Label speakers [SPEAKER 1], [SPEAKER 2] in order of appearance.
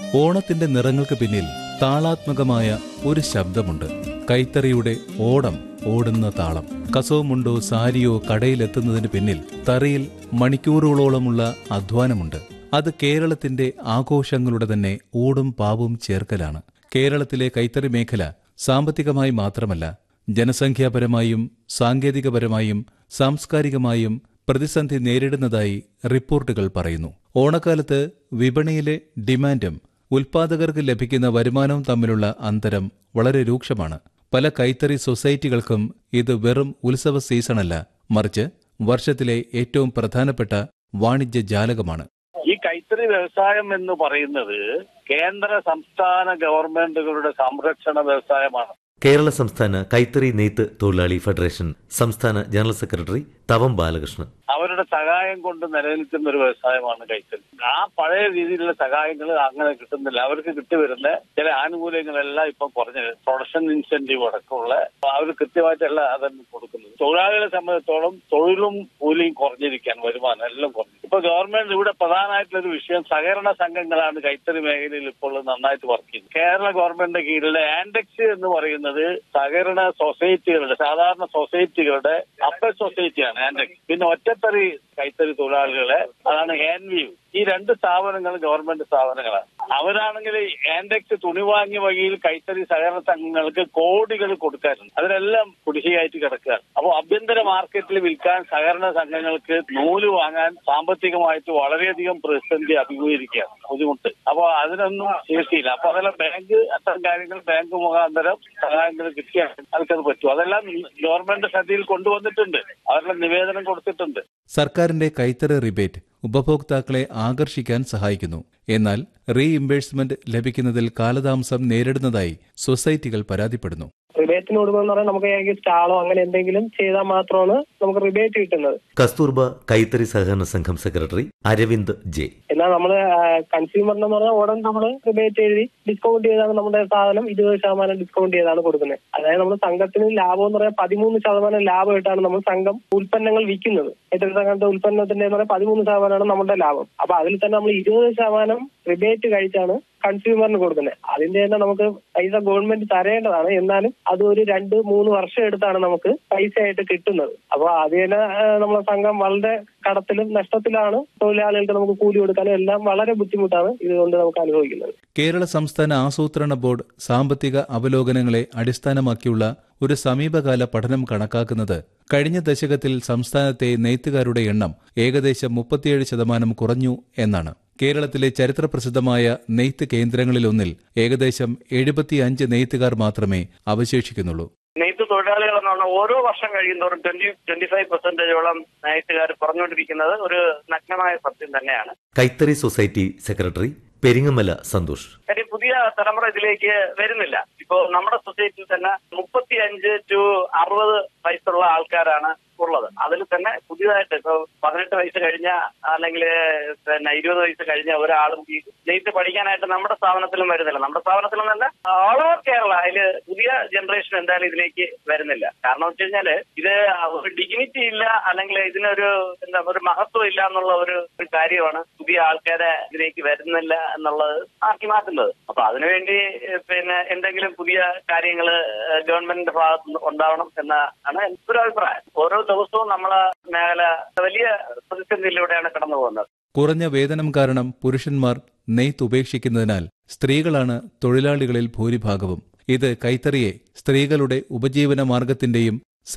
[SPEAKER 1] ഓണത്തിന്റെ നിറങ്ങൾക്ക് പിന്നിൽ താളാത്മകമായ ഒരു ശബ്ദമുണ്ട് കൈത്തറിയുടെ ഓടം ഓടുന്ന താളം കസവുമുണ്ടോ സാരിയോ കടയിലെത്തുന്നതിന് പിന്നിൽ തറിയിൽ മണിക്കൂറുകളോളമുള്ള അധ്വാനമുണ്ട് അത് കേരളത്തിന്റെ ആഘോഷങ്ങളുടെ തന്നെ ഊടും പാവും ചേർക്കലാണ് കേരളത്തിലെ കൈത്തറി മേഖല സാമ്പത്തികമായി മാത്രമല്ല ജനസംഖ്യാപരമായും സാങ്കേതികപരമായും സാംസ്കാരികമായും പ്രതിസന്ധി നേരിടുന്നതായി റിപ്പോർട്ടുകൾ പറയുന്നു ഓണക്കാലത്ത് വിപണിയിലെ ഡിമാൻഡും ഉൽപാദകർക്ക് ലഭിക്കുന്ന വരുമാനവും തമ്മിലുള്ള അന്തരം വളരെ രൂക്ഷമാണ് പല കൈത്തറി സൊസൈറ്റികൾക്കും ഇത് വെറും ഉത്സവ സീസണല്ല മറിച്ച് വർഷത്തിലെ ഏറ്റവും പ്രധാനപ്പെട്ട വാണിജ്യ ജാലകമാണ്
[SPEAKER 2] ഈ കൈത്തറി വ്യവസായം എന്ന് പറയുന്നത് കേന്ദ്ര സംസ്ഥാന ഗവൺമെന്റുകളുടെ സംരക്ഷണ വ്യവസായമാണ്
[SPEAKER 3] കേരള സംസ്ഥാന കൈത്തറി നെയ്ത്ത് തൊഴിലാളി ഫെഡറേഷൻ സംസ്ഥാന ജനറൽ സെക്രട്ടറി തവം ബാലകൃഷ്ണൻ
[SPEAKER 2] അവരുടെ സഹായം കൊണ്ട് നിലനിൽക്കുന്ന ഒരു വ്യവസായമാണ് കൈത്തറി ആ പഴയ രീതിയിലുള്ള സഹായങ്ങൾ അങ്ങനെ കിട്ടുന്നില്ല അവർക്ക് കിട്ടിവരുന്ന ചില ആനുകൂല്യങ്ങളെല്ലാം ഇപ്പൊ കുറഞ്ഞ് പ്രൊഡക്ഷൻ ഇൻസെന്റീവ് അടക്കമുള്ള അവർ കൃത്യമായിട്ടല്ല അതൊന്നും കൊടുക്കുന്നത് തൊഴിലാളികളെ സംബന്ധിച്ചോളം തൊഴിലും കൂലിയും കുറഞ്ഞിരിക്കാൻ വരുമാനം എല്ലാം കുറഞ്ഞു ഇപ്പൊ ഗവൺമെന്റ് ഇവിടെ പ്രധാനമായിട്ടുള്ള ഒരു വിഷയം സഹകരണ സംഘങ്ങളാണ് കൈത്തറി മേഖലയിൽ ഇപ്പോൾ നന്നായിട്ട് വർക്ക് ചെയ്യുന്നത് കേരള ഗവൺമെന്റിന്റെ കീഴിലെ ആൻഡെക്സ് എന്ന് പറയുന്നത് സഹകരണ സൊസൈറ്റികളുടെ സാധാരണ സൊസൈറ്റികളുടെ അപ്പർ സൊസൈറ്റിയാണ് ആൻഡെക്സ് പിന്നെ ഒറ്റത്തറി കൈത്തറി തൊഴിലാളികളെ അതാണ് ഹാൻവീവ് ഈ രണ്ട് സ്ഥാപനങ്ങളും ഗവൺമെന്റ് സ്ഥാപനങ്ങളാണ് അവരാണെങ്കിൽ ആൻഡെക്സ് തുണി വാങ്ങിയ വകയിൽ കൈത്തറി സഹകരണ സംഘങ്ങൾക്ക് കോടികൾ കൊടുക്കാറുണ്ട് അതിനെല്ലാം കുടിശ്ശികയായിട്ട് കിടക്കുകയാണ് അപ്പോൾ ആഭ്യന്തര മാർക്കറ്റിൽ വിൽക്കാൻ സഹകരണ സംഘങ്ങൾക്ക് നൂല് വാങ്ങാൻ സാമ്പത്തികമായിട്ട് വളരെയധികം പ്രതിസന്ധി അഭിമുഖീകരിക്കുകയാണ് ബുദ്ധിമുട്ട് അപ്പോൾ അതിനൊന്നും ശേഷിയില്ല അപ്പൊ അതെല്ലാം ബാങ്ക് അത്തരം കാര്യങ്ങൾ ബാങ്ക് മുഖാന്തരം സഹായങ്ങൾ കിട്ടിയാൽ അവർക്കത് പറ്റും അതെല്ലാം ഗവൺമെന്റ് ശ്രദ്ധയിൽ കൊണ്ടുവന്നിട്ടുണ്ട് അവരെല്ലാം നിവേദനം കൊടുത്തിട്ടുണ്ട്
[SPEAKER 1] സർക്കാരിന്റെ കൈത്തറി റിബേറ്റ് ഉപഭോക്താക്കളെ ആകർഷിക്കാൻ സഹായിക്കുന്നു എന്നാൽ റീഇംബേഴ്സ്മെന്റ് ലഭിക്കുന്നതിൽ കാലതാമസം നേരിടുന്നതായി സൊസൈറ്റികൾ പരാതിപ്പെടുന്നു
[SPEAKER 4] റിബേറ്റിന് കൊടുക്കുമെന്ന് പറഞ്ഞാൽ നമുക്ക് ഏതെങ്കിലും സ്റ്റാളോ അങ്ങനെ എന്തെങ്കിലും ചെയ്താൽ മാത്രമാണ് നമുക്ക് റിബേറ്റ് കിട്ടുന്നത്
[SPEAKER 3] കസ്തൂർബ കൈത്തറി സഹകരണ സംഘം സെക്രട്ടറി അരവിന്ദ് ജെ
[SPEAKER 4] എന്നാൽ നമ്മൾ കൺസ്യൂമറിന് പറഞ്ഞാൽ ഉടൻ നമ്മൾ റിബേറ്റ് എഴുതി ഡിസ്കൗണ്ട് ചെയ്താണ് നമ്മുടെ സാധനം ഇരുപത് ശതമാനം ഡിസ്കൗണ്ട് ചെയ്താണ് കൊടുക്കുന്നത് അതായത് നമ്മൾ സംഘത്തിന് ലാഭം എന്ന് പറയാൻ പതിമൂന്ന് ശതമാനം ലാഭമായിട്ടാണ് നമ്മൾ സംഘം ഉൽപ്പന്നങ്ങൾ വിൽക്കുന്നത് കൈത്തറി സംഘത്തെ ഉൽപ്പന്നത്തിന്റെ എന്ന് പറയാൻ പതിമൂന്ന് ശതമാനമാണ് നമ്മുടെ ലാഭം അപ്പൊ അതിൽ തന്നെ നമ്മൾ ഇരുപത് ശതമാനം റിബേറ്റ് കഴിച്ചാണ് കൺസ്യൂമറിന് കൊടുക്കുന്നത് അതിന്റെ തന്നെ നമുക്ക് പൈസ ഗവൺമെന്റ് തരേണ്ടതാണ് എന്നാലും അത് ഒരു രണ്ട് മൂന്ന് വർഷം എടുത്താണ് നമുക്ക് പൈസ ആയിട്ട് കിട്ടുന്നത് അപ്പൊ അത് തന്നെ ആ, നമ്മളെ സംഘം വളരെ കടത്തിലും നഷ്ടത്തിലാണ് തൊഴിലാളികൾക്ക് നമുക്ക് കൂലി കൊടുക്കാനും എല്ലാം വളരെ ബുദ്ധിമുട്ടാണ് ഇതുകൊണ്ട് നമുക്ക് അനുഭവിക്കുന്നത്
[SPEAKER 1] കേരള സംസ്ഥാന ആസൂത്രണ ബോർഡ് സാമ്പത്തിക അവലോകനങ്ങളെ അടിസ്ഥാനമാക്കിയുള്ള ഒരു സമീപകാല പഠനം കണക്കാക്കുന്നത് കഴിഞ്ഞ ദശകത്തിൽ സംസ്ഥാനത്തെ നെയ്ത്തുകാരുടെ എണ്ണം ഏകദേശം മുപ്പത്തിയേഴ് ശതമാനം കുറഞ്ഞു എന്നാണ് കേരളത്തിലെ ചരിത്രപ്രസിദ്ധമായ നെയ്ത്ത് കേന്ദ്രങ്ങളിലൊന്നിൽ ഏകദേശം എഴുപത്തിയഞ്ച് നെയ്ത്തുകാർ മാത്രമേ അവശേഷിക്കുന്നുള്ളൂ
[SPEAKER 5] നെയ്ത്ത് തൊഴിലാളികൾ എന്ന് പറഞ്ഞാൽ ഓരോ വർഷം കഴിയുന്നതോറും ട്വന്റി ട്വന്റി ഫൈവ് പെർസെന്റേജോളം നെയ്ത്തുകാർ കുറഞ്ഞുകൊണ്ടിരിക്കുന്നത് ഒരു നഗ്നമായ സത്യം തന്നെയാണ്
[SPEAKER 3] കൈത്തറി സൊസൈറ്റി സെക്രട്ടറി പെരിങ്ങമല സന്തോഷ്
[SPEAKER 5] കാര്യം പുതിയ തലമുറ ഇതിലേക്ക് വരുന്നില്ല ഇപ്പോ നമ്മുടെ സൊസൈറ്റിയിൽ തന്നെ മുപ്പത്തി അഞ്ച് ടു അറുപത് വയസ്സുള്ള ആൾക്കാരാണ് ഉള്ളത് അതിൽ തന്നെ പുതിയതായിട്ട് ഇപ്പൊ പതിനെട്ട് വയസ്സ് കഴിഞ്ഞ അല്ലെങ്കിൽ പിന്നെ ഇരുപത് വയസ്സ് കഴിഞ്ഞ ഒരാളും ഈ നെയ്ത്ത് പഠിക്കാനായിട്ട് നമ്മുടെ സ്ഥാപനത്തിലും വരുന്നില്ല നമ്മുടെ സ്ഥാപനത്തിലും നല്ല ഓൾ ഓവർ കേരള അതില് പുതിയ ജനറേഷൻ എന്തായാലും ഇതിലേക്ക് വരുന്നില്ല കാരണം വെച്ച് കഴിഞ്ഞാല് ഇത് ഒരു ഡിഗ്നിറ്റി ഇല്ല അല്ലെങ്കിൽ ഇതിനൊരു എന്താ ഒരു മഹത്വം ഇല്ല എന്നുള്ള ഒരു ഒരു കാര്യമാണ് പുതിയ ആൾക്കാരെ ഇതിലേക്ക് വരുന്നില്ല എന്നുള്ളത് ആക്കി മാറ്റുന്നത് അപ്പൊ അതിനുവേണ്ടി ഏഹ്, പിന്നെ എന്തെങ്കിലും പുതിയ കാര്യങ്ങൾ ഗവൺമെന്റിന്റെ ഭാഗത്ത് നിന്ന് ഉണ്ടാവണം എന്നാണ് എൻ്റെ ഒരു അഭിപ്രായം ഓരോ ദിവസവും നമ്മളെ മേഖല വലിയ പ്രതിസന്ധിയിലൂടെയാണ് കടന്നു പോകുന്നത്
[SPEAKER 1] കുറഞ്ഞ വേതനം കാരണം പുരുഷന്മാർ നെയ്ത്ത് ഉപേക്ഷിക്കുന്നതിനാൽ സ്ത്രീകളാണ് തൊഴിലാളികളിൽ ഭൂരിഭാഗവും ഇത് കൈത്തറിയെ സ്ത്രീകളുടെ ഉപജീവന മാർഗത്തിന്റെയും